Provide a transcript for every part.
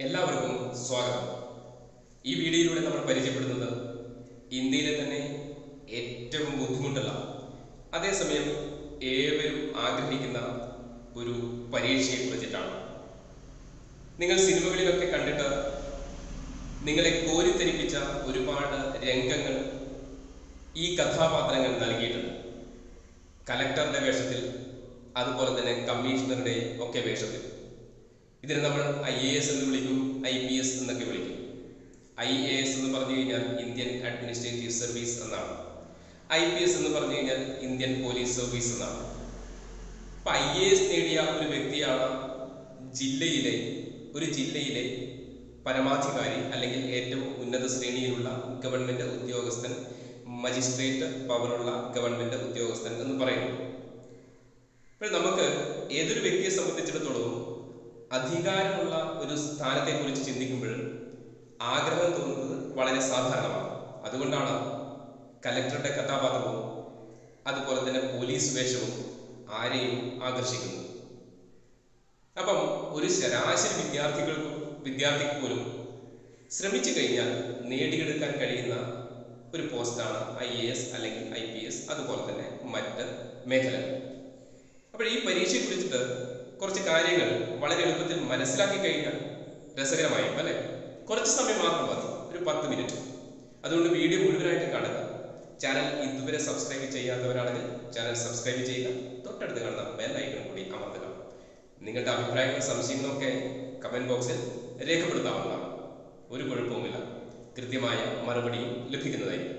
എല്ലാവർക്കും സ്വാഗതം ഈ വീഡിയോയിലൂടെ നമ്മൾ പരിചയപ്പെടുന്നത് ഇന്ത്യയിലെ തന്നെ ഏറ്റവും ബുദ്ധിമുട്ടുള്ള അതേസമയം ഏവരും ആഗ്രഹിക്കുന്ന ഒരു പരീക്ഷയെ കുറിച്ചിട്ടാണ് നിങ്ങൾ സിനിമകളിലൊക്കെ കണ്ടിട്ട് നിങ്ങളെ കോരിത്തെരിപ്പിച്ച ഒരുപാട് രംഗങ്ങൾ ഈ കഥാപാത്രങ്ങൾ നൽകിയിട്ടുണ്ട് കലക്ടറുടെ വേഷത്തിൽ അതുപോലെ തന്നെ കമ്മീഷണറുടെ ഒക്കെ വേഷത്തിൽ ഇതിനെ നമ്മൾ ഐ എ എസ് എന്ന് വിളിക്കും ഐ പി എസ് എന്നൊക്കെ വിളിക്കും ഐ എ എസ് എന്ന് പറഞ്ഞു കഴിഞ്ഞാൽ ഇന്ത്യൻ അഡ്മിനിസ്ട്രേറ്റീവ് സർവീസ് എന്നാണ് ഐ പി എസ് എന്ന് പറഞ്ഞു കഴിഞ്ഞാൽ ഇന്ത്യൻ പോലീസ് സർവീസ് എന്നാണ് അപ്പൊ ഐ എ എസ് നേടിയ ഒരു വ്യക്തിയാണ് ജില്ലയിലെ ഒരു ജില്ലയിലെ പരമാധികാരി അല്ലെങ്കിൽ ഏറ്റവും ഉന്നത ശ്രേണിയിലുള്ള ഗവൺമെന്റ് ഉദ്യോഗസ്ഥൻ മജിസ്ട്രേറ്റ് പവറുള്ള ഗവൺമെന്റ് ഉദ്യോഗസ്ഥൻ എന്ന് പറയുന്നു അപ്പോൾ നമുക്ക് ഏതൊരു വ്യക്തിയെ സംബന്ധിച്ചിടത്തോളം അധികാരമുള്ള ഒരു സ്ഥാനത്തെ കുറിച്ച് ചിന്തിക്കുമ്പോൾ ആഗ്രഹം തോന്നുന്നത് വളരെ സാധാരണമാണ് അതുകൊണ്ടാണ് കലക്ടറുടെ കഥാപാത്രവും അതുപോലെ തന്നെ പോലീസ് വേഷവും ആരെയും ആകർഷിക്കുന്നത് അപ്പം ഒരു ശരാശരി വിദ്യാർത്ഥികൾക്കും വിദ്യാർത്ഥിക്ക് പോലും ശ്രമിച്ചു കഴിഞ്ഞാൽ നേടിയെടുക്കാൻ കഴിയുന്ന ഒരു പോസ്റ്റാണ് ഐ എ എസ് അല്ലെങ്കിൽ ഐ പി എസ് അതുപോലെ തന്നെ മറ്റ് മേഖലകൾ അപ്പോൾ ഈ പരീക്ഷയെ കുറിച്ചിട്ട് കുറച്ച് കാര്യങ്ങൾ വളരെ എളുപ്പത്തിൽ മനസ്സിലാക്കി കഴിഞ്ഞാൽ രസകരമായിരിക്കും അല്ലെ കുറച്ച് സമയം മാത്രം മതി ഒരു പത്ത് മിനിറ്റ് അതുകൊണ്ട് വീഡിയോ മുഴുവനായിട്ട് കാണുക ചാനൽ ഇതുവരെ സബ്സ്ക്രൈബ് ചെയ്യാത്തവരാണെങ്കിൽ ചാനൽ സബ്സ്ക്രൈബ് ചെയ്യുക തൊട്ടടുത്ത് കാണുന്ന ബെൽ ഐക്കൺ കൂടി അമർത്തുക നിങ്ങളുടെ അഭിപ്രായങ്ങളും സംശയങ്ങളും ഒക്കെ കമന്റ് ബോക്സിൽ രേഖപ്പെടുത്താവുന്നതാണ് ഒരു കുഴപ്പവുമില്ല കൃത്യമായ മറുപടിയും ലഭിക്കുന്നതായിരിക്കും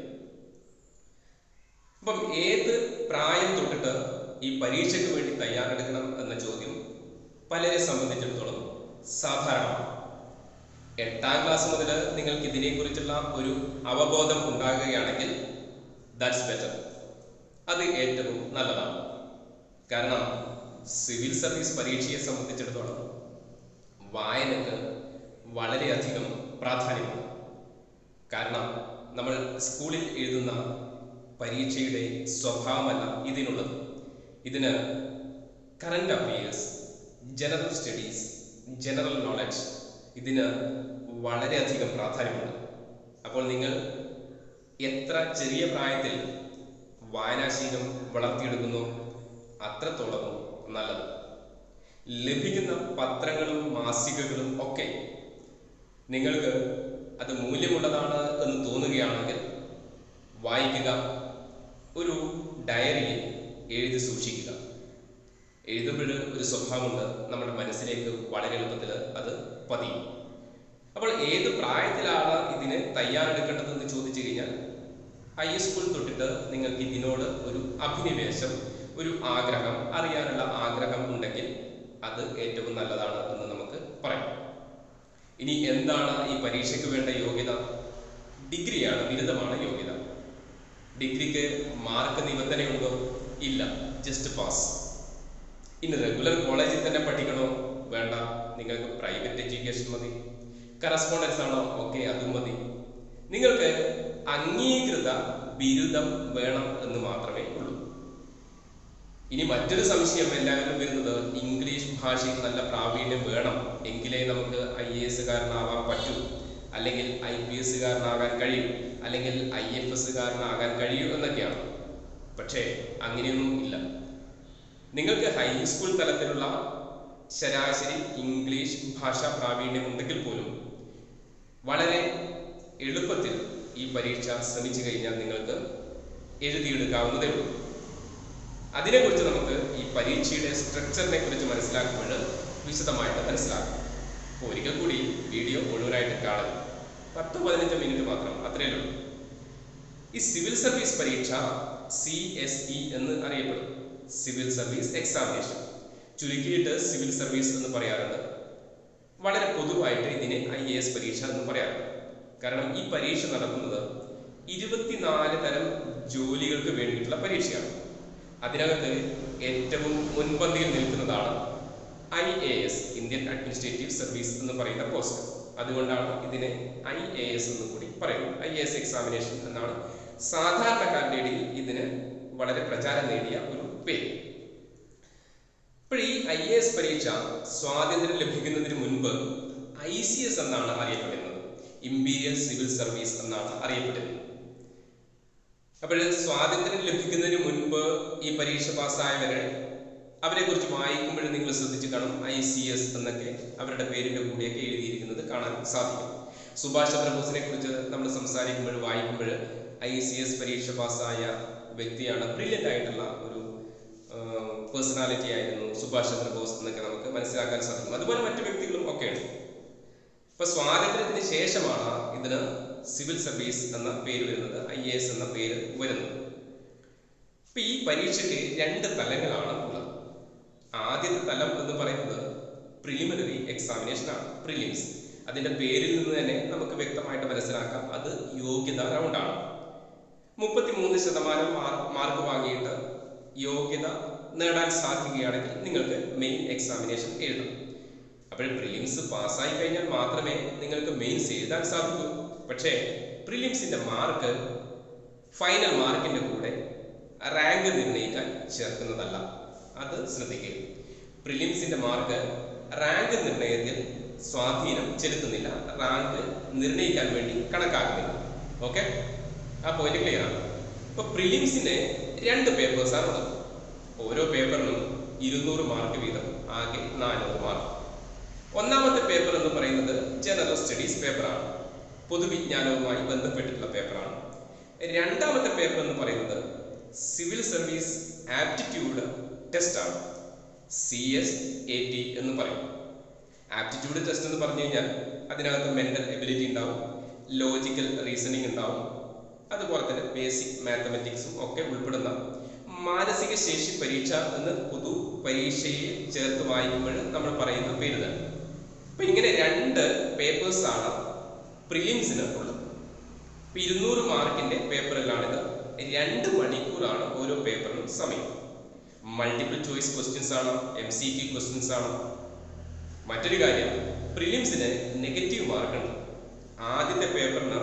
അപ്പം ഏത് പ്രായം തൊട്ടിട്ട് ഈ പരീക്ഷയ്ക്ക് വേണ്ടി തയ്യാറെടുക്കണം എന്ന ചോദ്യം പലരെ സംബന്ധിച്ചിടത്തോളം സാധാരണമാണ് എട്ടാം ക്ലാസ് മുതൽ നിങ്ങൾക്ക് ഇതിനെക്കുറിച്ചുള്ള ഒരു അവബോധം ഉണ്ടാകുകയാണെങ്കിൽ ദാറ്റ്സ് ബെറ്റർ അത് ഏറ്റവും നല്ലതാണ് കാരണം സിവിൽ സർവീസ് പരീക്ഷയെ സംബന്ധിച്ചിടത്തോളം വായനക്ക് വളരെയധികം പ്രാധാന്യമാണ് കാരണം നമ്മൾ സ്കൂളിൽ എഴുതുന്ന പരീക്ഷയുടെ സ്വഭാവമല്ല ഇതിനുള്ളത് ഇതിന് current affairs general studies general knowledge ഇതിന് വളരെയധികം പ്രാധാന്യമുണ്ട് അപ്പോൾ നിങ്ങൾ എത്ര ചെറിയ പ്രായത്തിൽ വായനാശീലം വളർത്തിയെടുക്കുന്നു അത്രത്തോളം നല്ലത് ലഭിക്കുന്ന പത്രങ്ങളും മാസികകളും ഒക്കെ നിങ്ങൾക്ക് അത് മൂല്യമുള്ളതാണ് എന്ന് തോന്നുകയാണെങ്കിൽ വായിക്കുക ഒരു ഡയറിയിൽ എഴുതി സൂക്ഷിക്കുക എഴുതുമ്പോൾ ഒരു സ്വഭാവമുണ്ട് നമ്മുടെ മനസ്സിലേക്ക് വളരെ എളുപ്പത്തിൽ അത് പതിയും അപ്പോൾ ഏത് പ്രായത്തിലാണ് ഇതിന് തയ്യാറെടുക്കേണ്ടതെന്ന് ചോദിച്ചു കഴിഞ്ഞാൽ ഹൈസ്കൂൾ തൊട്ടിട്ട് നിങ്ങൾക്ക് ഇതിനോട് ഒരു അഭിനിവേശം ഒരു ആഗ്രഹം അറിയാനുള്ള ആഗ്രഹം ഉണ്ടെങ്കിൽ അത് ഏറ്റവും നല്ലതാണ് എന്ന് നമുക്ക് പറയാം ഇനി എന്താണ് ഈ പരീക്ഷയ്ക്ക് വേണ്ട യോഗ്യത ഡിഗ്രിയാണ് ബിരുദമാണ് യോഗ്യത ഡിഗ്രിക്ക് മാർക്ക് നിബന്ധനയുണ്ടോ ഇല്ല ജസ്റ്റ് പാസ് ഇനി റെഗുലർ കോളേജിൽ തന്നെ പഠിക്കണോ വേണ്ട നിങ്ങൾക്ക് പ്രൈവറ്റ് എഡ്യൂക്കേഷൻ മതി കറസ്പോണ്ടൻസ് ആണോ ഓക്കെ അതും മതി നിങ്ങൾക്ക് അംഗീകൃത ബിരുദം വേണം എന്ന് മാത്രമേ ഉള്ളൂ ഇനി മറ്റൊരു സംശയം എല്ലാവരും വരുന്നത് ഇംഗ്ലീഷ് ഭാഷയിൽ നല്ല പ്രാവീണ്യം വേണം എങ്കിലേ നമുക്ക് ഐ എ എസുകാരനാവാൻ പറ്റൂ അല്ലെങ്കിൽ ഐ പി എസുകാരനാകാൻ കഴിയൂ അല്ലെങ്കിൽ ഐ എഫ് എസുകാരനാകാൻ കഴിയൂ എന്നൊക്കെയാണ് പക്ഷേ അങ്ങനെയൊന്നും ഇല്ല നിങ്ങൾക്ക് ഹൈസ്കൂൾ തലത്തിലുള്ള ശരാശരി ഇംഗ്ലീഷ് ഭാഷാ പ്രാവീണ്യം ഉണ്ടെങ്കിൽ പോലും വളരെ എളുപ്പത്തിൽ ഈ പരീക്ഷ ശ്രമിച്ചു കഴിഞ്ഞാൽ നിങ്ങൾക്ക് എഴുതിയെടുക്കാവുന്നതേ ഉള്ളൂ അതിനെക്കുറിച്ച് നമുക്ക് ഈ പരീക്ഷയുടെ സ്ട്രക്ചറിനെ കുറിച്ച് മനസ്സിലാക്കുമ്പോൾ വിശദമായിട്ട് മനസ്സിലാക്കാം അപ്പോൾ ഒരിക്കൽ കൂടി വീഡിയോ മുഴുവനായിട്ട് കാണുക പത്ത് പതിനഞ്ച് മിനിറ്റ് മാത്രം അത്രയേ ഉള്ളൂ ഈ സിവിൽ സർവീസ് പരീക്ഷ സി എസ് ഇ എന്ന് അറിയപ്പെടും സിവിൽ സർവീസ് എക്സാമിനേഷൻ ചുരുക്കിയിട്ട് സിവിൽ സർവീസ് എന്ന് പറയാറുണ്ട് വളരെ പൊതുവായിട്ട് ഇതിനെ ഐ എ എസ് പരീക്ഷ എന്ന് പറയാറുണ്ട് കാരണം ഈ പരീക്ഷ നടക്കുന്നത് ഇരുപത്തിനാല് തരം ജോലികൾക്ക് വേണ്ടിയിട്ടുള്ള പരീക്ഷയാണ് അതിനകത്ത് ഏറ്റവും മുൻപന്തിയിൽ നിൽക്കുന്നതാണ് I A S Indian administrative service എന്ന് പറയുന്ന പോസ്റ്റ് അതുകൊണ്ടാണ് ഇതിനെ ഐ എ എസ് എന്ന് കൂടി പറയുന്നത് ഐ എ എസ് എക്സാമിനേഷൻ എന്നാണ് സാധാരണക്കാരുടെ ഇടയിൽ ഇതിന് വളരെ പ്രചാരം നേടിയ ഒരു പേര് അപ്പോൾ ഈ ഐ എ എസ് പരീക്ഷ സ്വാതന്ത്ര്യം ലഭിക്കുന്നതിന് മുൻപ് ഐ സി എസ് എന്നാണ് അറിയപ്പെടുന്നത് ഇമ്പീരിയൽ സിവിൽ സർവീസ് എന്നാണ് അറിയപ്പെടുന്നത് അപ്പോൾ സ്വാതന്ത്ര്യം ലഭിക്കുന്നതിന് മുൻപ് ഈ പരീക്ഷ പാസ്സായവരെ അവരെ കുറിച്ച് വായിക്കുമ്പോൾ നിങ്ങൾ ശ്രദ്ധിച്ചു കാണും ഐ സി എസ് എന്നൊക്കെ അവരുടെ പേരിന്റെ കൂടെയൊക്കെ എഴുതിയിരിക്കുന്നത് കാണാൻ സാധിക്കും സുഭാഷ് ചന്ദ്രബോസിനെ കുറിച്ച് നമ്മൾ സംസാരിക്കുമ്പോൾ വായിക്കുമ്പോൾ ഐ സി എസ് പരീക്ഷ പാസ്സായ വ്യക്തിയാണ് ബ്രില്യൻ്റ് ആയിട്ടുള്ള ഒരു പേഴ്സണാലിറ്റി ആയിരുന്നു സുഭാഷ് ചന്ദ്രബോസ് എന്നൊക്കെ നമുക്ക് മനസ്സിലാക്കാൻ സാധിക്കും അതുപോലെ മറ്റു വ്യക്തികളും ഒക്കെയുണ്ട് ഇപ്പൊ സ്വാതന്ത്ര്യത്തിന് ശേഷമാണ് ഇതിന് സിവിൽ സർവീസ് എന്ന പേര് വരുന്നത് ഐ എ എസ് എന്ന പേര് വരുന്നത് ഇപ്പൊ ഈ പരീക്ഷയ്ക്ക് രണ്ട് തലങ്ങളാണ് ഉള്ളത് ആദ്യത്തെ തലം എന്ന് പറയുന്നത് പ്രിലിമിനറി എക്സാമിനേഷൻ ആണ് പ്രിലിംസ് അതിന്റെ പേരിൽ നിന്ന് തന്നെ നമുക്ക് വ്യക്തമായിട്ട് മനസ്സിലാക്കാം അത് യോഗ്യത റൗണ്ടാണ് മുപ്പത്തിമൂന്ന് ശതമാനം മാർക്ക് വാങ്ങിയിട്ട് യോഗ്യത നേടാൻ സാധിക്കുകയാണെങ്കിൽ നിങ്ങൾക്ക് മെയിൻ എക്സാമിനേഷൻ എഴുതാം അപ്പോൾ പ്രിലിംസ് പാസ്സായി കഴിഞ്ഞാൽ മാത്രമേ നിങ്ങൾക്ക് മെയിൻസ് എഴുതാൻ സാധിക്കൂ പക്ഷേ പ്രിലിംസിന്റെ മാർക്ക് ഫൈനൽ മാർക്കിന്റെ കൂടെ റാങ്ക് നിർണ്ണയിക്കാൻ ചേർക്കുന്നതല്ല അത് ശ്രദ്ധിക്കുക പ്രിലിംസിന്റെ മാർക്ക് റാങ്ക് നിർണ്ണയത്തിൽ സ്വാധീനം ചെലുത്തുന്നില്ല റാങ്ക് നിർണ്ണയിക്കാൻ വേണ്ടി കണക്കാക്കുന്നില്ല ഓക്കെ ആ പോയിന്റ് ക്ലിയർ ആണ് ഇപ്പൊ പ്രിലിംസിന് രണ്ട് പേപ്പേഴ്സാണ് ഉള്ളത് ഓരോ പേപ്പറിനും ഇരുന്നൂറ് മാർക്ക് വീതം ആകെ നാനൂറ് മാർക്ക് ഒന്നാമത്തെ പേപ്പർ എന്ന് പറയുന്നത് ജനറൽ സ്റ്റഡീസ് പേപ്പറാണ് പൊതുവിജ്ഞാനവുമായി ബന്ധപ്പെട്ടിട്ടുള്ള പേപ്പറാണ് രണ്ടാമത്തെ പേപ്പർ എന്ന് പറയുന്നത് സിവിൽ സർവീസ് ആപ്റ്റിറ്റ്യൂഡ് ടെസ്റ്റ് ആണ് സി എസ് എ ടി എന്ന് പറയും ആപ്റ്റിറ്റ്യൂഡ് ടെസ്റ്റ് എന്ന് പറഞ്ഞു കഴിഞ്ഞാൽ അതിനകത്ത് മെന്റൽ എബിലിറ്റി ഉണ്ടാവും ലോജിക്കൽ റീസണിങ് ഉണ്ടാവും അതുപോലെ തന്നെ ബേസിക് മാത്തമെറ്റിക്സും ഒക്കെ ഉൾപ്പെടുന്ന മാനസിക ശേഷി പരീക്ഷ എന്ന് പൊതു പരീക്ഷയെ ചേർത്ത് വായിക്കുമ്പോൾ നമ്മൾ പറയുന്ന പേര് തന്നെ അപ്പൊ ഇങ്ങനെ രണ്ട് പേപ്പേഴ്സ് ആണ് പ്രിലിംസിന് ഉള്ളത് ഇപ്പൊ ഇരുന്നൂറ് മാർക്കിന്റെ പേപ്പറിലാണിത് രണ്ട് മണിക്കൂറാണ് ഓരോ പേപ്പറിനും സമയം മൾട്ടിപ്പിൾ ചോയ്സ് ക്വസ്റ്റ്യൻസ് ആണ് എം സി ക്യു ക്വസ്റ്റ്യൻസ് ആണ് മറ്റൊരു കാര്യം പ്രിലിംസിന് നെഗറ്റീവ് മാർക്ക് ഉണ്ട് ആദ്യത്തെ പേപ്പറിന്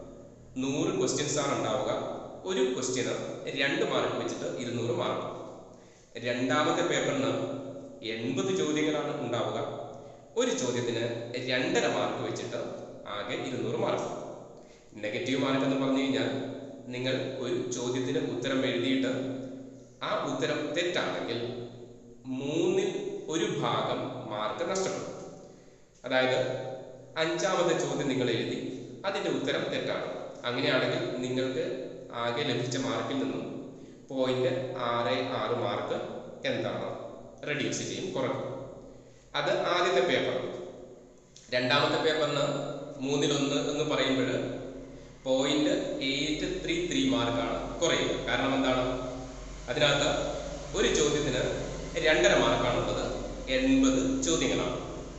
നൂറ് ക്വസ്റ്റ്യൻസ് ആണ് ഉണ്ടാവുക ഒരു ക്വസ്റ്റ്യന് രണ്ട് മാർക്ക് വെച്ചിട്ട് ഇരുന്നൂറ് മാർക്ക് രണ്ടാമത്തെ പേപ്പറിന് എൺപത് ചോദ്യങ്ങളാണ് ഉണ്ടാവുക ഒരു ചോദ്യത്തിന് രണ്ടര മാർക്ക് വെച്ചിട്ട് ആകെ ഇരുന്നൂറ് മാർക്ക് നെഗറ്റീവ് മാർക്ക് എന്ന് പറഞ്ഞു കഴിഞ്ഞാൽ നിങ്ങൾ ഒരു ചോദ്യത്തിന് ഉത്തരം എഴുതിയിട്ട് ആ ഉത്തരം തെറ്റാണെങ്കിൽ മൂന്നിൽ ഒരു ഭാഗം മാർക്ക് നഷ്ടപ്പെടും അതായത് അഞ്ചാമത്തെ ചോദ്യം നിങ്ങൾ എഴുതി അതിന്റെ ഉത്തരം തെറ്റാണ് അങ്ങനെയാണെങ്കിൽ നിങ്ങൾക്ക് ആകെ ലഭിച്ച മാർക്കിൽ നിന്നും പോയിന്റ് ആറ് ആറ് മാർക്ക് എന്താണ് റെഡ്യൂസ് ചെയ്യും കുറയ്ക്കും അത് ആദ്യത്തെ പേപ്പർ രണ്ടാമത്തെ പേപ്പറിന് മൂന്നിലൊന്ന് എന്ന് പറയുമ്പോൾ പോയിന്റ് എയ്റ്റ് ത്രീ ത്രീ മാർക്കാണ് കുറയുക കാരണം എന്താണ് അതിനകത്ത് ഒരു ചോദ്യത്തിന് രണ്ടര മാർക്കാണുള്ളത് എൺപത് ചോദ്യങ്ങളാണ്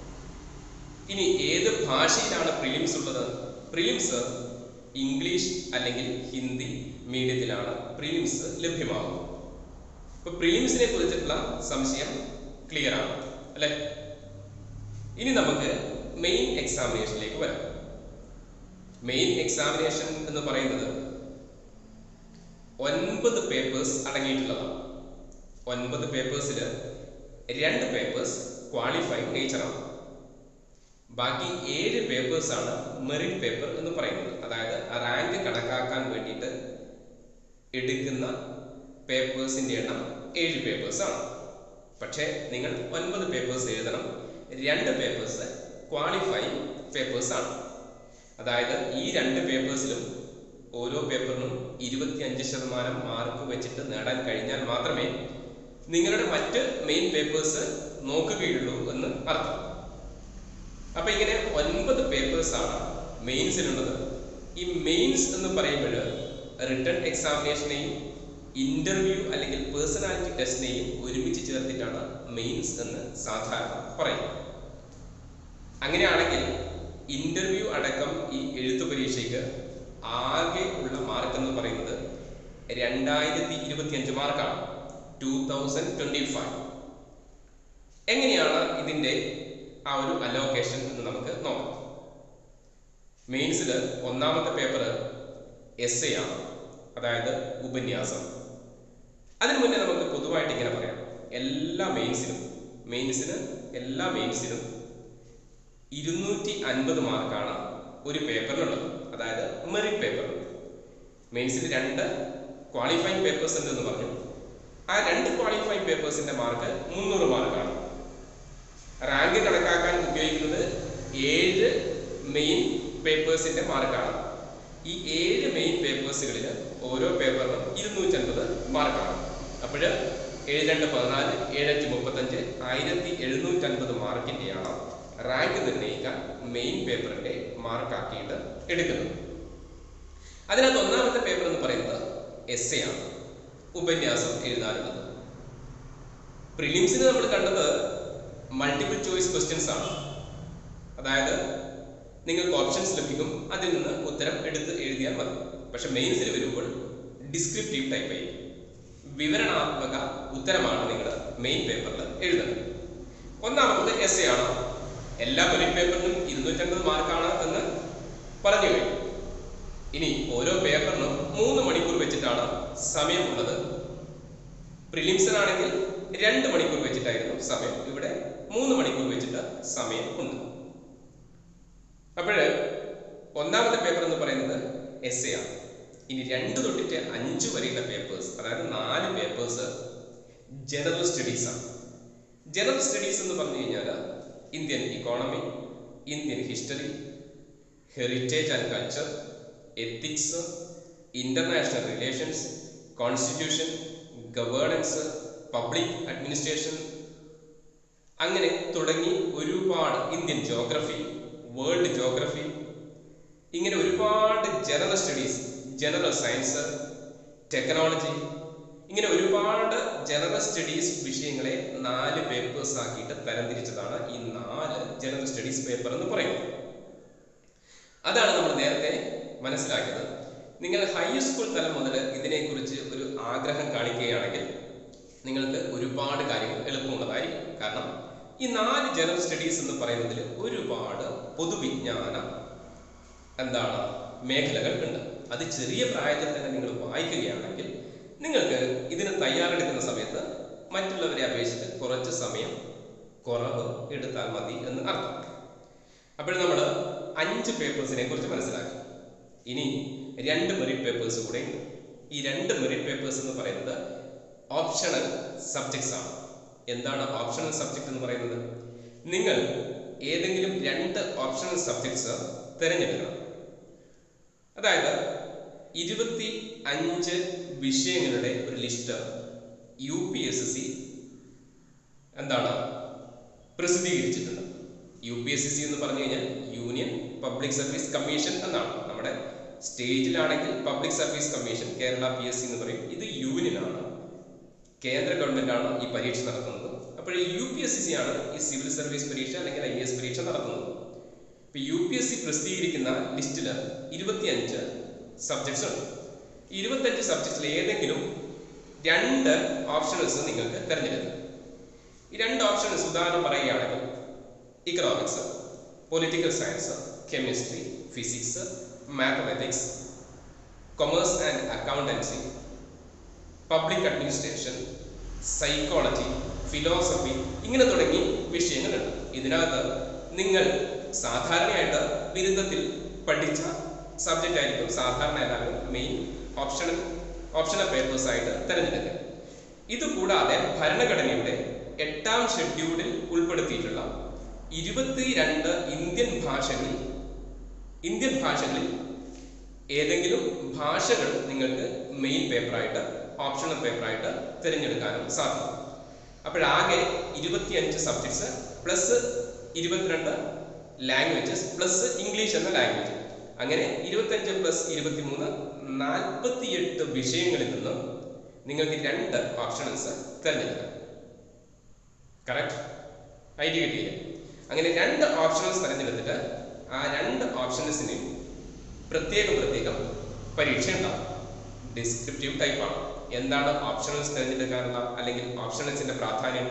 ഇനി ഏത് ഭാഷയിലാണ് പ്രിലിംസ് ഉള്ളത് പ്രിലിംസ് ഇംഗ്ലീഷ് അല്ലെങ്കിൽ ഹിന്ദി മീഡിയത്തിലാണ് പ്രിലിംസ് ലഭ്യമാകുന്നത് ഇപ്പൊ പ്രിലിംസിനെ കുറിച്ചിട്ടുള്ള സംശയം ക്ലിയർ ആണ് അല്ലെ ഇനി നമുക്ക് മെയിൻ എക്സാമിനേഷനിലേക്ക് വരാം മെയിൻ എക്സാമിനേഷൻ എന്ന് പറയുന്നത് ഒൻപത് പേപ്പേഴ്സ് അടങ്ങിയിട്ടുള്ളതാണ് ഒൻപത് പേപ്പേഴ്സിൽ രണ്ട് പേപ്പേഴ്സ് ക്വാളിഫൈങ് നേച്ചറാണ് ബാക്കി ഏഴ് പേപ്പേഴ്സ് ആണ് മെറിറ്റ് പേപ്പർ എന്ന് പറയുന്നത് അതായത് റാങ്ക് കണക്കാക്കാൻ വേണ്ടിയിട്ട് എടുക്കുന്ന പേപ്പേഴ്സിന്റെ എണ്ണം ഏഴ് പേപ്പേഴ്സ് ആണ് പക്ഷേ നിങ്ങൾ ഒൻപത് പേപ്പേഴ്സ് എഴുതണം രണ്ട് പേപ്പേഴ്സ് ക്വാളിഫൈങ് പേപ്പേഴ്സ് ആണ് അതായത് ഈ രണ്ട് പേപ്പേഴ്സിലും ഓരോ പേപ്പറിനും ഇരുപത്തിയഞ്ച് ശതമാനം മാർക്ക് വെച്ചിട്ട് നേടാൻ കഴിഞ്ഞാൽ മാത്രമേ നിങ്ങളുടെ മറ്റ് മെയിൻ പേപ്പേഴ്സ് നോക്കുകയുള്ളൂ എന്ന് അർത്ഥം അപ്പൊ ഇങ്ങനെ ഒൻപത് പേപ്പേഴ്സ് ആണ് മെയിൻസിലുള്ളത് ഈ മെയിൻസ് എന്ന് പറയുമ്പോൾ റിട്ടേൺ എക്സാമിനേഷനെയും ഇന്റർവ്യൂ അല്ലെങ്കിൽ പേഴ്സണാലിറ്റി ടെസ്റ്റിനെയും ഒരുമിച്ച് ചേർത്തിട്ടാണ് മെയിൻസ് എന്ന് സാധാരണ പറയുന്നത് അങ്ങനെയാണെങ്കിൽ ഇന്റർവ്യൂ അടക്കം ഈ എഴുത്തു പരീക്ഷയ്ക്ക് ആകെ ഉള്ള മാർക്ക് എന്ന് പറയുന്നത് രണ്ടായിരത്തി ഇരുപത്തി അഞ്ച് മാർക്കാണ് ടൂ തൗസൻഡ് ട്വന്റി ഫൈവ് എങ്ങനെയാണ് ഇതിന്റെ ആ ഒരു അലോക്കേഷൻ എന്ന് നമുക്ക് നോക്കാം മെയിൻസിൽ ഒന്നാമത്തെ പേപ്പർ എസ് എ ആണ് അതായത് ഉപന്യാസം അതിനു മുന്നേ നമുക്ക് പൊതുവായിട്ട് ഇങ്ങനെ പറയാം എല്ലാ മെയിൻസിനും മെയിൻസിന് എല്ലാ മെയിൻസിനും ഇരുന്നൂറ്റി ഇരുന്നൂറ്റി അൻപത് മാർക്കാണ് ഒരു പേപ്പറിനുള്ളത് അതായത് മെറിറ്റ് പേപ്പർ മെയിൻസിൽ രണ്ട് ക്വാളിഫൈങ് പേപ്പേഴ്സ് ഉണ്ടെന്ന് പറഞ്ഞു ആ രണ്ട് ക്വാളിഫൈങ് പേപ്പേഴ്സിന്റെ മാർക്ക് മുന്നൂറ് മാർക്കാണ് റാങ്ക് കണക്കാക്കാൻ ഉപയോഗിക്കുന്നത് ഏഴ് മെയിൻ പേപ്പേഴ്സിന്റെ മാർക്കാണ് ഈ ഏഴ് മെയിൻ പേപ്പേഴ്സുകളിൽ ഓരോ പേപ്പറിനും ഇരുന്നൂറ്റൻപത് മാർക്കാണ് അപ്പോൾ ഏഴ് രണ്ട് പതിനാല് ഏഴഞ്ച് മുപ്പത്തഞ്ച് ആയിരത്തി എഴുന്നൂറ്റൻപത് മാർക്കിൻ്റെയാണ് റാങ്ക് നിർണ്ണയിക്കാൻ മെയിൻ പേപ്പറിന്റെ മാർക്കാക്കിയിട്ട് എടുക്കുന്നത് അതിനകത്ത് ഒന്നാമത്തെ പേപ്പർ എന്ന് പറയുന്നത് എസ് എ ആണ് ഉപന്യാസം എഴുതാനുള്ളത് പ്രിലിംസിന് നമ്മൾ കണ്ടത് മൾട്ടിപ്പിൾ ചോയ്സ് ക്വസ്റ്റ്യൻസ് ആണ് അതായത് നിങ്ങൾക്ക് ഓപ്ഷൻസ് ലഭിക്കും അതിൽ നിന്ന് ഉത്തരം എടുത്ത് എഴുതിയാൽ മതി പക്ഷെ മെയിൻസിൽ വരുമ്പോൾ ഡിസ്ക്രിപ്റ്റീവ് ടൈപ്പ് ആയിരിക്കും വിവരണാത്മക ഉത്തരമാണ് നിങ്ങൾ മെയിൻ പേപ്പറിൽ എഴുതുന്നത് ഒന്നാമത്തത് എസ് എ ആണ് എല്ലാ മെറിറ്റ് പേപ്പറിനും ഇരുന്നൂറ്റമ്പത് മാർക്കാണ് എന്ന് പറഞ്ഞു കഴിഞ്ഞു ഇനി ഓരോ പേപ്പറിനും മൂന്ന് മണിക്കൂർ വെച്ചിട്ടാണ് സമയമുള്ളത് പ്രിലിംസിനാണെങ്കിൽ രണ്ട് മണിക്കൂർ വെച്ചിട്ടായിരുന്നു സമയം ഇവിടെ മൂന്ന് മണിക്കൂർ വെച്ചിട്ട് സമയം ഉണ്ട് അപ്പോഴ് ഒന്നാമത്തെ പേപ്പർ എന്ന് പറയുന്നത് എസ് എ ആണ് ഇനി രണ്ട് തൊട്ടിട്ട് അഞ്ച് വരെയുള്ള പേപ്പേഴ്സ് അതായത് നാല് പേപ്പേഴ്സ് ജനറൽ സ്റ്റഡീസ് ആണ് ജനറൽ സ്റ്റഡീസ് എന്ന് പറഞ്ഞു കഴിഞ്ഞാൽ Indian economy Indian history heritage and culture ethics international relations constitution governance public administration അങ്ങനെ തുടങ്ങി ഒരുപാട് ഇന്ത്യൻ ജോഗ്രഫി വേൾഡ് ജോഗ്രഫി ഇങ്ങനെ ഒരുപാട് general studies general science technology ഇങ്ങനെ ഒരുപാട് ജനറൽ സ്റ്റഡീസ് വിഷയങ്ങളെ നാല് പേപ്പേഴ്സ് ആക്കിയിട്ട് തരംതിരിച്ചതാണ് ഈ നാല് ജനറൽ സ്റ്റഡീസ് പേപ്പർ എന്ന് പറയുന്നത് അതാണ് നമ്മൾ നേരത്തെ മനസ്സിലാക്കിയത് നിങ്ങൾ ഹൈസ്കൂൾ തലം മുതൽ ഇതിനെക്കുറിച്ച് ഒരു ആഗ്രഹം കാണിക്കുകയാണെങ്കിൽ നിങ്ങൾക്ക് ഒരുപാട് കാര്യങ്ങൾ എളുപ്പമുള്ളതായിരിക്കും കാരണം ഈ നാല് ജനറൽ സ്റ്റഡീസ് എന്ന് പറയുന്നതിൽ ഒരുപാട് പൊതുവിജ്ഞാന എന്താണ് മേഖലകൾ ഉണ്ട് അത് ചെറിയ പ്രായത്തിൽ തന്നെ നിങ്ങൾ വായിക്കുകയാണെങ്കിൽ നിങ്ങൾക്ക് ഇതിന് തയ്യാറെടുക്കുന്ന സമയത്ത് മറ്റുള്ളവരെ അപേക്ഷിച്ച് കുറച്ച് സമയം കുറവ് എടുത്താൽ മതി എന്ന് അർത്ഥം അപ്പോൾ നമ്മൾ അഞ്ച് പേപ്പേഴ്സിനെ കുറിച്ച് മനസ്സിലാക്കി ഇനി രണ്ട് മെറിറ്റ് പേപ്പേഴ്സ് കൂടെ ഉണ്ട് ഈ രണ്ട് മെറിറ്റ് പേപ്പേഴ്സ് എന്ന് പറയുന്നത് ഓപ്ഷണൽ സബ്ജക്ട്സ് ആണ് എന്താണ് ഓപ്ഷണൽ സബ്ജക്ട് എന്ന് പറയുന്നത് നിങ്ങൾ ഏതെങ്കിലും രണ്ട് ഓപ്ഷണൽ സബ്ജക്ട്സ് തിരഞ്ഞെടുക്കണം അതായത് ഇരുപത്തി അഞ്ച് വിഷയങ്ങളുടെ ഒരു list U P S C എന്താണ് പ്രസിദ്ധീകരിച്ചിട്ടുണ്ട് യു പി എസ് സി എന്ന് പറഞ്ഞു കഴിഞ്ഞാൽ യൂണിയൻ പബ്ലിക് സർവീസ് കമ്മീഷൻ എന്നാണ് നമ്മുടെ സ്റ്റേജിലാണെങ്കിൽ public service commission Kerala P S C എന്ന് പറയും ഇത് യൂണിയനാണ് കേന്ദ്ര ഗവൺമെന്റ് ആണ് ഈ പരീക്ഷ നടത്തുന്നത് അപ്പോൾ ഈ യു പി എസ് സി ആണ് ഈ സിവിൽ സർവീസ് പരീക്ഷ അല്ലെങ്കിൽ ഐ എസ് പരീക്ഷ നടത്തുന്നത് ഇപ്പൊ യു പി എസ് സി പ്രസിദ്ധീകരിക്കുന്ന ലിസ്റ്റിൽ ഇരുപത്തിയഞ്ച് സബ്ജക്ട്സ് ഉണ്ട് ഈ ഇരുപത്തഞ്ച് സബ്ജക്ട്സിൽ ഏതെങ്കിലും രണ്ട് ഓപ്ഷൻസ് നിങ്ങൾക്ക് തിരഞ്ഞെടുക്കാം ഈ രണ്ട് ഓപ്ഷൻസ് ഉദാഹരണം പറയുകയാണെങ്കിൽ economics political science chemistry physics mathematics commerce and accountancy public administration psychology philosophy ഇങ്ങനെ തുടങ്ങി വിഷയങ്ങളുണ്ട് ഇതിനകത്ത് നിങ്ങൾ സാധാരണയായിട്ട് ബിരുദത്തിൽ പഠിച്ച സബ്ജക്റ്റ് ആയിരിക്കും സാധാരണ എല്ലാവരും മെയിൻ ഓപ്ഷണൽ ഓപ്ഷണൽ പേപ്പേഴ്സ് ആയിട്ട് തിരഞ്ഞെടുക്കുക ഇതുകൂടാതെ ഭരണഘടനയുടെ എട്ടാം ഷെഡ്യൂളിൽ ഉൾപ്പെടുത്തിയിട്ടുള്ള ഇരുപത്തിരണ്ട് ഇന്ത്യൻ ഭാഷകളിൽ ഇന്ത്യൻ ഭാഷകളിൽ ഏതെങ്കിലും ഭാഷകൾ നിങ്ങൾക്ക് മെയിൻ പേപ്പറായിട്ട് ഓപ്ഷണൽ പേപ്പറായിട്ട് തിരഞ്ഞെടുക്കാനും സാധിക്കും അപ്പോഴാകെ ഇരുപത്തിയഞ്ച് സബ്ജക്ട്സ് പ്ലസ് ഇരുപത്തിരണ്ട് ലാംഗ്വേജസ് പ്ലസ് ഇംഗ്ലീഷ് എന്ന ലാംഗ്വേജ് അങ്ങനെ ഇരുപത്തഞ്ച് പ്ലസ് ഇരുപത്തിമൂന്ന് നാൽപ്പത്തിയെട്ട് വിഷയങ്ങളിൽ നിന്നും നിങ്ങൾക്ക് രണ്ട് ഓപ്ഷൻസ് തിരഞ്ഞെടുക്കാം കറക്റ്റ് ഐഡിയ കിട്ടിയില്ലേ അങ്ങനെ രണ്ട് ഓപ്ഷൻസ് തിരഞ്ഞെടുത്തിട്ട് ആ രണ്ട് ഓപ്ഷൻസിനെയും പ്രത്യേകം പ്രത്യേകം പരീക്ഷ ഉണ്ടാവും ഡിസ്ക്രിപ്റ്റീവ് ടൈപ്പാണ് എന്താണ് ഓപ്ഷണൽസ് തിരഞ്ഞെടുക്കാനുള്ള അല്ലെങ്കിൽ ഓപ്ഷണൽസിന്റെ പ്രാധാന്യം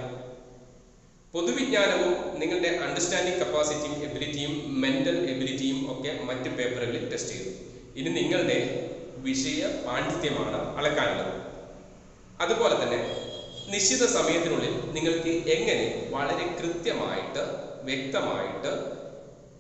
പൊതുവിജ്ഞാനവും നിങ്ങളുടെ അണ്ടർസ്റ്റാൻഡിംഗ് കപ്പാസിറ്റിയും എബിലിറ്റിയും മെന്റൽ എബിലിറ്റിയും ഒക്കെ മറ്റ് പേപ്പറുകളിൽ ടെസ്റ്റ് ചെയ്തു ഇനി നിങ്ങളുടെ വിഷയ പാണ്ഡിത്യമാണ് അളക്കാനുള്ളത് അതുപോലെ തന്നെ നിശ്ചിത സമയത്തിനുള്ളിൽ നിങ്ങൾക്ക് എങ്ങനെ വളരെ കൃത്യമായിട്ട് വ്യക്തമായിട്ട്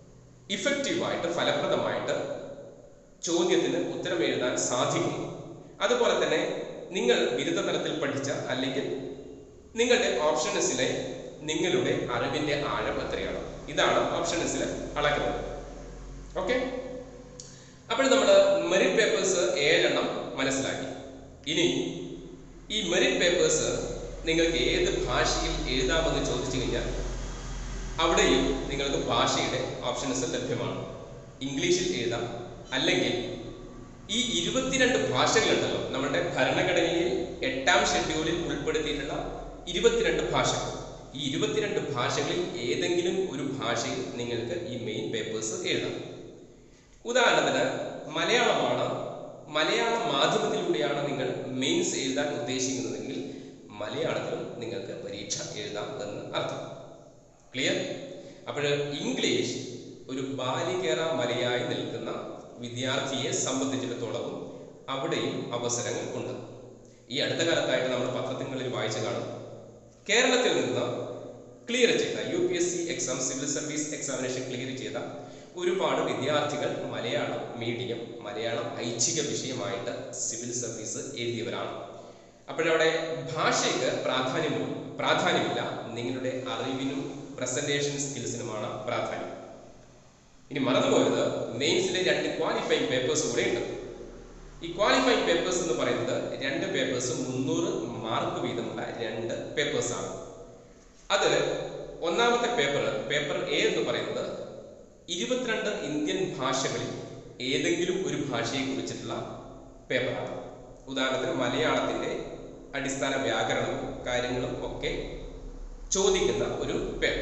ഇഫക്റ്റീവായിട്ട് ഫലപ്രദമായിട്ട് ചോദ്യത്തിന് ഉത്തരം എഴുതാൻ സാധിക്കും അതുപോലെ തന്നെ നിങ്ങൾ ബിരുദ തലത്തിൽ പഠിച്ച അല്ലെങ്കിൽ നിങ്ങളുടെ ഓപ്ഷൻസിലെ നിങ്ങളുടെ അറിവിന്റെ ആഴം എത്രയാണ് ഇതാണ് ഓപ്ഷൻസിൽ അളക്കുന്നത് ഓക്കെ അപ്പോൾ നമ്മൾ മെറിറ്റ് പേപ്പേഴ്സ് ഏഴെണ്ണം മനസ്സിലാക്കി ഇനി ഈ മെറിറ്റ് പേപ്പേഴ്സ് നിങ്ങൾക്ക് ഏത് ഭാഷയിൽ എഴുതാമെന്ന് ചോദിച്ചു കഴിഞ്ഞാൽ അവിടെയും നിങ്ങൾക്ക് ഭാഷയുടെ ഓപ്ഷൻസ് ലഭ്യമാണ് ഇംഗ്ലീഷിൽ എഴുതാം അല്ലെങ്കിൽ ഈ ഇരുപത്തിരണ്ട് ഭാഷകളുണ്ടല്ലോ നമ്മുടെ ഭരണഘടനയിൽ എട്ടാം ഷെഡ്യൂളിൽ ഉൾപ്പെടുത്തിയിട്ടുള്ള ഇരുപത്തിരണ്ട് ഭാഷകൾ ഈ ഇരുപത്തിരണ്ട് ഭാഷകളിൽ ഏതെങ്കിലും ഒരു ഭാഷയിൽ നിങ്ങൾക്ക് ഈ മെയിൻ പേപ്പേഴ്സ് എഴുതാം ഉദാഹരണത്തിന് മലയാളമാണ് മലയാള മാധ്യമത്തിലൂടെയാണ് നിങ്ങൾ മെയിൻസ് എഴുതാൻ ഉദ്ദേശിക്കുന്നതെങ്കിൽ മലയാളത്തിലും നിങ്ങൾക്ക് പരീക്ഷ എഴുതാം എന്ന് അർത്ഥം ക്ലിയർ അപ്പോൾ ഇംഗ്ലീഷ് ഒരു ബാലികേറ മലയായി നിൽക്കുന്ന വിദ്യാർത്ഥിയെ സംബന്ധിച്ചിടത്തോളവും അവിടെയും അവസരങ്ങൾ ഉണ്ട് ഈ അടുത്ത കാലത്തായിട്ട് നമ്മൾ പത്രങ്ങളിൽ വായിച്ചു കാണും കേരളത്തിൽ നിന്ന് ക്ലിയർ ചെയ്ത U P S C exam civil service examination clear ചെയ്ത ഒരുപാട് വിദ്യാർത്ഥികൾ മലയാളം മീഡിയം മലയാളം ഐച്ഛിക വിഷയമായിട്ട് സിവിൽ സർവീസ് എഴുതിയവരാണ് അപ്പോഴവിടെ ഭാഷയ്ക്ക് പ്രാധാന്യം പ്രാധാന്യമില്ല നിങ്ങളുടെ അറിവിനും പ്രസന്റേഷൻ സ്കിൽസിനുമാണ് പ്രാധാന്യം ഇനി മറന്നുപോയത് മെയിൻസിലെ രണ്ട് ക്വാളിഫൈങ് പേപ്പേഴ്സ് കൂടെ ഉണ്ട് ഈ ക്വാളിഫൈങ് പേപ്പേഴ്സ് എന്ന് പറയുന്നത് രണ്ട് പേപ്പേഴ്സ് മുന്നൂറ് മാർക്ക് വീതമുള്ള രണ്ട് പേപ്പേഴ്സ് ആണ് അത് ഒന്നാമത്തെ പേപ്പർ പേപ്പർ എ എന്ന് പറയുന്നത് ഇരുപത്തിരണ്ട് ഇന്ത്യൻ ഭാഷകളിൽ ഏതെങ്കിലും ഒരു ഭാഷയെ കുറിച്ചിട്ടുള്ള പേപ്പറാണ് ഉദാഹരണത്തിന് മലയാളത്തിന്റെ അടിസ്ഥാന വ്യാകരണവും കാര്യങ്ങളും ഒക്കെ ചോദിക്കുന്ന ഒരു പേപ്പർ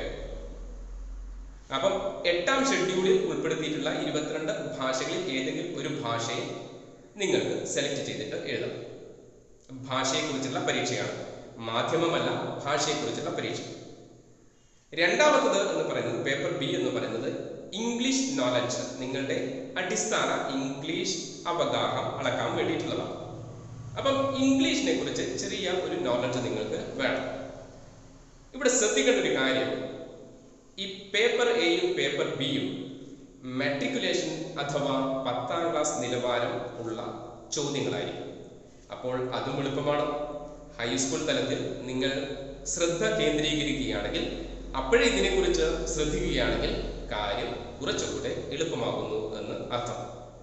അപ്പം എട്ടാം ഷെഡ്യൂളിൽ ഉൾപ്പെടുത്തിയിട്ടുള്ള ഇരുപത്തിരണ്ട് ഭാഷകളിൽ ഏതെങ്കിലും ഒരു ഭാഷയെ നിങ്ങൾക്ക് സെലക്ട് ചെയ്തിട്ട് എഴുതാം ഭാഷയെക്കുറിച്ചുള്ള പരീക്ഷയാണ് മാധ്യമമല്ല ഭാഷയെക്കുറിച്ചുള്ള പരീക്ഷ രണ്ടാമത്തത് എന്ന് പറയുന്നത് പേപ്പർ ബി എന്ന് പറയുന്നത് ഇംഗ്ലീഷ് നോളജ് നിങ്ങളുടെ അടിസ്ഥാന ഇംഗ്ലീഷ് അവഗാഹം അളക്കാൻ വേണ്ടിയിട്ടുള്ളതാണ് അപ്പം ഇംഗ്ലീഷിനെ കുറിച്ച് ചെറിയ ഒരു നോളജ് നിങ്ങൾക്ക് വേണം ഇവിടെ ശ്രദ്ധിക്കേണ്ട ഒരു കാര്യം ഈ പേപ്പർ എയും പേപ്പർ ബിയും മെട്രിക്കുലേഷൻ അഥവാ പത്താം ക്ലാസ് നിലവാരം ഉള്ള ചോദ്യങ്ങളായിരിക്കും അപ്പോൾ അതും എളുപ്പമാണ് ഹൈസ്കൂൾ തലത്തിൽ നിങ്ങൾ ശ്രദ്ധ കേന്ദ്രീകരിക്കുകയാണെങ്കിൽ അപ്പോഴേ ഇതിനെക്കുറിച്ച് ശ്രദ്ധിക്കുകയാണെങ്കിൽ കാര്യം കുറച്ചുകൂടെ എളുപ്പമാകുന്നു എന്ന് അർത്ഥം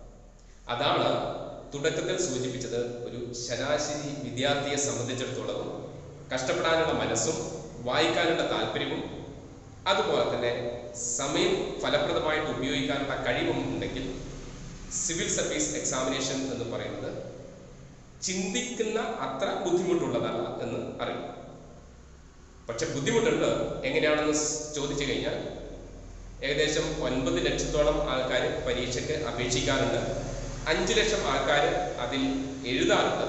അതാണ് തുടക്കത്തിൽ സൂചിപ്പിച്ചത് ഒരു ശരാശരി വിദ്യാർത്ഥിയെ സംബന്ധിച്ചിടത്തോളം കഷ്ടപ്പെടാനുള്ള മനസ്സും വായിക്കാനുള്ള താല്പര്യവും അതുപോലെ തന്നെ സമയം ഫലപ്രദമായിട്ട് ഉപയോഗിക്കാനുള്ള കഴിവും ഉണ്ടെങ്കിൽ സിവിൽ സർവീസ് എക്സാമിനേഷൻ എന്ന് പറയുന്നത് ചിന്തിക്കുന്ന അത്ര ബുദ്ധിമുട്ടുള്ളതല്ല എന്ന് അറിയും പക്ഷെ ബുദ്ധിമുട്ടുണ്ട് എങ്ങനെയാണെന്ന് ചോദിച്ചു കഴിഞ്ഞാൽ ഏകദേശം ഒൻപത് ലക്ഷത്തോളം ആൾക്കാർ പരീക്ഷയ്ക്ക് അപേക്ഷിക്കാറുണ്ട് അഞ്ച് ലക്ഷം ആൾക്കാർ അതിൽ എഴുതാറുണ്ട്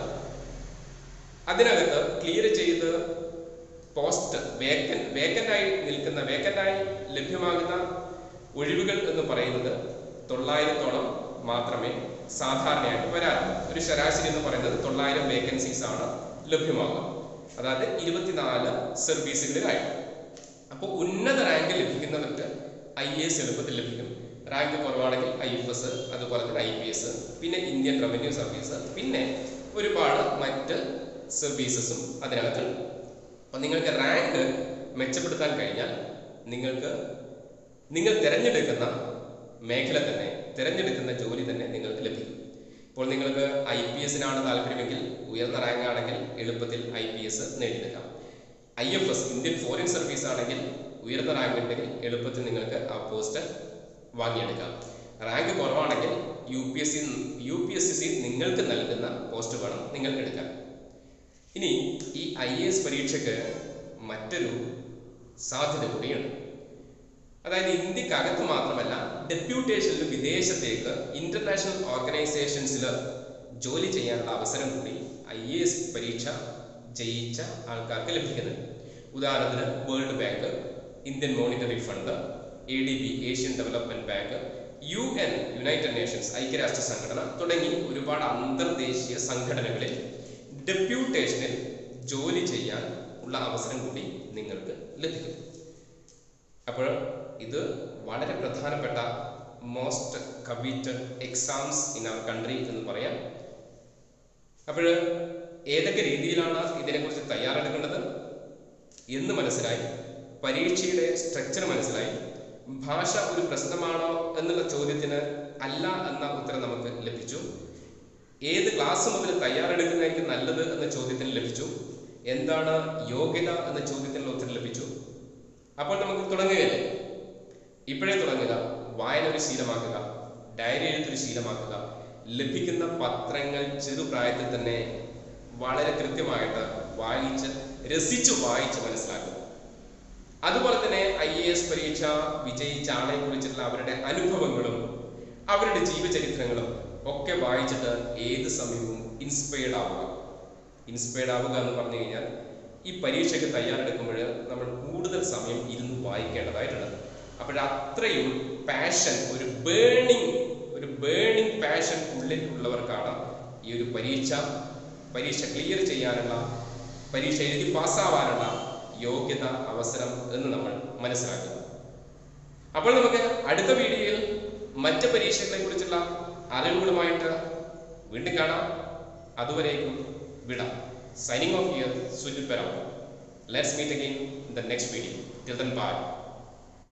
അതിനകത്ത് ക്ലിയർ ചെയ്ത് പോസ്റ്റ് വേക്കൻ വേക്കൻ്റായി നിൽക്കുന്ന വേക്കൻ്റായി ലഭ്യമാകുന്ന ഒഴിവുകൾ എന്ന് പറയുന്നത് തൊള്ളായിരത്തോളം മാത്രമേ സാധാരണയായിട്ട് വരാറുള്ളൂ ഒരു ശരാശരി എന്ന് പറയുന്നത് തൊള്ളായിരം വേക്കൻസീസ് ആണ് ലഭ്യമാകുക അതായത് ഇരുപത്തിനാല് സർവീസുകളിലായി അപ്പോൾ ഉന്നത റാങ്ക് ലഭിക്കുന്നവർക്ക് ഐ എസ് എളുപ്പത്തിൽ ലഭിക്കും റാങ്ക് കുറവാണെങ്കിൽ ഐ എഫ് എസ് അതുപോലെ തന്നെ ഐ പി എസ് പിന്നെ ഇന്ത്യൻ റവന്യൂ സർവീസ് പിന്നെ ഒരുപാട് മറ്റ് സർവീസസും അതിനകത്തുണ്ട് അപ്പം നിങ്ങൾക്ക് റാങ്ക് മെച്ചപ്പെടുത്താൻ കഴിഞ്ഞാൽ നിങ്ങൾക്ക് നിങ്ങൾ തിരഞ്ഞെടുക്കുന്ന മേഖല തന്നെ തിരഞ്ഞെടുക്കുന്ന ജോലി തന്നെ നിങ്ങൾക്ക് ലഭിക്കും ഇപ്പോൾ നിങ്ങൾക്ക് ഐ പി എസിനാണ് താല്പര്യമെങ്കിൽ ഉയർന്ന റാങ്ക് ആണെങ്കിൽ എളുപ്പത്തിൽ ഐ പി എസ് നേടിയെടുക്കാം I F S Indian foreign service ആണെങ്കിൽ ഉയർന്ന റാങ്ക് ഉണ്ടെങ്കിൽ എളുപ്പത്തിൽ നിങ്ങൾക്ക് ആ പോസ്റ്റ് വാങ്ങിയെടുക്കാം റാങ്ക് കുറവാണെങ്കിൽ U P S C U P S C നിങ്ങൾക്ക് നൽകുന്ന പോസ്റ്റ് വേണം നിങ്ങൾ എടുക്കാൻ ഇനി ഈ ഐ എ എസ് പരീക്ഷയ്ക്ക് മറ്റൊരു സാധ്യത കൂടിയുണ്ട് അതായത് ഇന്ത്യക്കകത്ത് മാത്രമല്ല ഡെപ്യൂട്ടേഷനിൽ വിദേശത്തേക്ക് ഇന്റർനാഷണൽ ഓർഗനൈസേഷൻസിൽ ജോലി ചെയ്യാനുള്ള അവസരം കൂടി ഐ എ എസ് പരീക്ഷ ജയിച്ച ആൾക്കാർക്ക് ലഭിക്കുന്നുണ്ട് ഉദാഹരണത്തിന് World Bank Indian Monetary Fund A D B Asian Development Bank U N United Nations ഐക്യരാഷ്ട്ര സംഘടന തുടങ്ങി ഒരുപാട് അന്തർദേശീയ സംഘടനകളിൽ ഡെപ്യൂട്ടേഷനിൽ ജോലി ചെയ്യാൻ ഉള്ള അവസരം കൂടി നിങ്ങൾക്ക് ലഭിക്കും അപ്പോൾ ഇത് വളരെ പ്രധാനപ്പെട്ട most coveted exams in our country എന്ന് പറയാം അപ്പോൾ ഏതൊക്കെ രീതിയിലാണ് ഇതിനെക്കുറിച്ച് തയ്യാറെടുക്കേണ്ടത് എന്ന് മനസ്സിലായി പരീക്ഷയുടെ സ്ട്രക്ചർ മനസ്സിലായി ഭാഷ ഒരു പ്രശ്നമാണോ എന്നുള്ള ചോദ്യത്തിന് അല്ല എന്ന ഉത്തരം നമുക്ക് ലഭിച്ചു ഏത് ക്ലാസ് മുതൽ തയ്യാറെടുക്കുന്നതായിരിക്കും നല്ലത് എന്ന ചോദ്യത്തിന് ലഭിച്ചു എന്താണ് യോഗ്യത എന്ന ചോദ്യത്തിനുള്ള ഉത്തരം ലഭിച്ചു അപ്പോൾ നമുക്ക് തുടങ്ങുകയല്ലേ ഇപ്പോഴേ തുടങ്ങുക വായന ഒരു ശീലമാക്കുക ഡയറി എഴുത്തൊരു ശീലമാക്കുക ലഭിക്കുന്ന പത്രങ്ങൾ ചെറുപ്രായത്തിൽ തന്നെ വളരെ കൃത്യമായിട്ട് വായിച്ച് രസിച്ച് വായിച്ച് മനസ്സിലാക്കുക അതുപോലെ തന്നെ ഐ എ എസ് പരീക്ഷ വിജയിച്ച ആളെ കുറിച്ചുള്ള അവരുടെ അനുഭവങ്ങളും അവരുടെ ജീവചരിത്രങ്ങളും ഒക്കെ വായിച്ചിട്ട് ഏത് സമയവും ഇൻസ്പയർഡ് ആവുക ഇൻസ്പയർഡ് ആവുക എന്ന് പറഞ്ഞു കഴിഞ്ഞാൽ ഈ പരീക്ഷയ്ക്ക് തയ്യാറെടുക്കുമ്പോൾ നമ്മൾ കൂടുതൽ സമയം ഇരുന്ന് വായിക്കേണ്ടതായിട്ടുണ്ട് അപ്പോൾ അത്രയും പാഷൻ ഒരു ബേണിംഗ് ഒരു ബേണിംഗ് പാഷൻ ഉള്ളിൽ ഉള്ളവർക്കാണ് ഈ ഒരു പരീക്ഷ പരീക്ഷ ക്ലിയർ ചെയ്യാനുള്ള പരീക്ഷ എഴുതി പാസ്സാവാനുള്ള യോഗ്യത അവസരം എന്ന് നമ്മൾ മനസ്സിലാക്കുക അപ്പോൾ നമുക്ക് അടുത്ത വീഡിയോയിൽ മറ്റ് പരീക്ഷകളെ കുറിച്ചുള്ള അറിവുകളുമായിട്ട് വീണ്ടും കാണാം അതുവരേക്കും വിടാം signing off here Sujith Peram let's meet again in the next video till then by